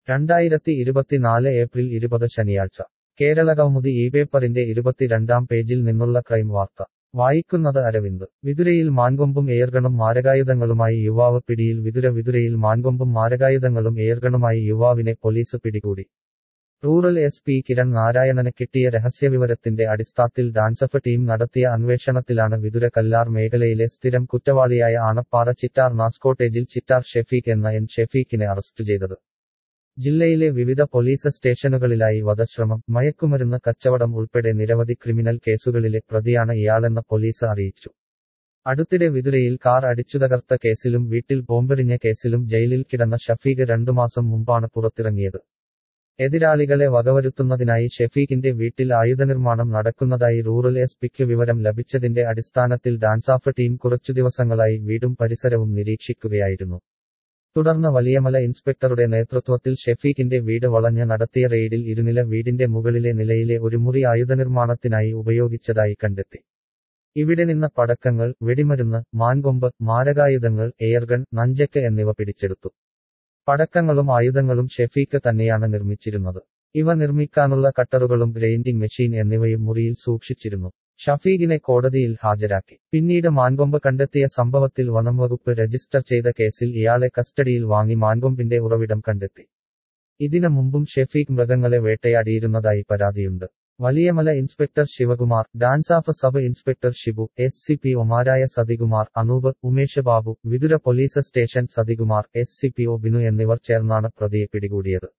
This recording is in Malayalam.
രണ്ടായിരത്തി ഇരുപത്തിനാല് ഏപ്രിൽ ഇരുപത് ശനിയാഴ്ച കേരളകൗമുദി ഈ പേപ്പറിന്റെ ഇരുപത്തിരണ്ടാം പേജിൽ നിന്നുള്ള ക്രൈം വാർത്ത വായിക്കുന്നത് അരവിന്ദ് വിതുരയിൽ മാൻകൊമ്പും എയർഗണും മാരകായുധങ്ങളുമായി യുവാവ് പിടിയിൽ വിതുര വിതുരയിൽ മാൻകൊമ്പും മാരകായുധങ്ങളും എയർഗണുമായി യുവാവിനെ പോലീസ് പിടികൂടി റൂറൽ എസ് പി കിരൺ നാരായണന് കിട്ടിയ രഹസ്യവിവരത്തിന്റെ അടിസ്ഥാനത്തിൽ ഡാൻസഫ് ടീം നടത്തിയ അന്വേഷണത്തിലാണ് വിതുര കല്ലാർ മേഖലയിലെ സ്ഥിരം കുറ്റവാളിയായ ആണപ്പാറ ചിറ്റാർ നാസ്കോട്ടേജിൽ ചിറ്റാർ ഷെഫീഖ് എന്ന എൻ ഷെഫീഖിനെ അറസ്റ്റ് ചെയ്തത് ജില്ലയിലെ വിവിധ പോലീസ് സ്റ്റേഷനുകളിലായി വധശ്രമം മയക്കുമരുന്ന് കച്ചവടം ഉൾപ്പെടെ നിരവധി ക്രിമിനൽ കേസുകളിലെ പ്രതിയാണ് ഇയാളെന്ന് പോലീസ് അറിയിച്ചു അടുത്തിടെ വിതുരയിൽ കാർ അടിച്ചുതകർത്ത കേസിലും വീട്ടിൽ ബോംബെറിഞ്ഞ കേസിലും ജയിലിൽ കിടന്ന ഷഫീഖ് രണ്ടു മാസം മുമ്പാണ് പുറത്തിറങ്ങിയത് എതിരാളികളെ വകവരുത്തുന്നതിനായി ഷെഫീഖിന്റെ വീട്ടിൽ ആയുധനിർമ്മാണം നടക്കുന്നതായി റൂറൽ എസ് പിക്ക് വിവരം ലഭിച്ചതിന്റെ അടിസ്ഥാനത്തിൽ ഡാൻസാഫ് ടീം കുറച്ചു ദിവസങ്ങളായി വീടും പരിസരവും നിരീക്ഷിക്കുകയായിരുന്നു തുടർന്ന് വലിയമല ഇൻസ്പെക്ടറുടെ നേതൃത്വത്തിൽ ഷെഫീഖിന്റെ വീട് വളഞ്ഞ് നടത്തിയ റെയ്ഡിൽ ഇരുനില വീടിന്റെ മുകളിലെ നിലയിലെ ഒരു മുറി ആയുധനിർമ്മാണത്തിനായി ഉപയോഗിച്ചതായി കണ്ടെത്തി ഇവിടെ നിന്ന് പടക്കങ്ങൾ വെടിമരുന്ന് മാൻകൊമ്പ് മാരകായുധങ്ങൾ എയർഗൺ നഞ്ചക്ക് എന്നിവ പിടിച്ചെടുത്തു പടക്കങ്ങളും ആയുധങ്ങളും ഷെഫീഖ് തന്നെയാണ് നിർമ്മിച്ചിരുന്നത് ഇവ നിർമ്മിക്കാനുള്ള കട്ടറുകളും ഗ്രൈൻഡിംഗ് മെഷീൻ എന്നിവയും മുറിയിൽ സൂക്ഷിച്ചിരുന്നു ഷഫീഖിനെ കോടതിയിൽ ഹാജരാക്കി പിന്നീട് മാൻകൊമ്പ് കണ്ടെത്തിയ സംഭവത്തിൽ വനംവകുപ്പ് രജിസ്റ്റർ ചെയ്ത കേസിൽ ഇയാളെ കസ്റ്റഡിയിൽ വാങ്ങി മാൻകൊമ്പിന്റെ ഉറവിടം കണ്ടെത്തി ഇതിനു മുമ്പും ഷെഫീഖ് മൃഗങ്ങളെ വേട്ടയാടിയിരുന്നതായി പരാതിയുണ്ട് Valiyamala inspector Sivakumar DANSAF sub inspector Shibu S C P ഒമാരായ Sathikumar Anoop Umesh Babu Vithura police station Sathikumar S C P O Binu എന്നിവർ ചേർന്നാണ് പ്രതിയെ പിടികൂടിയത്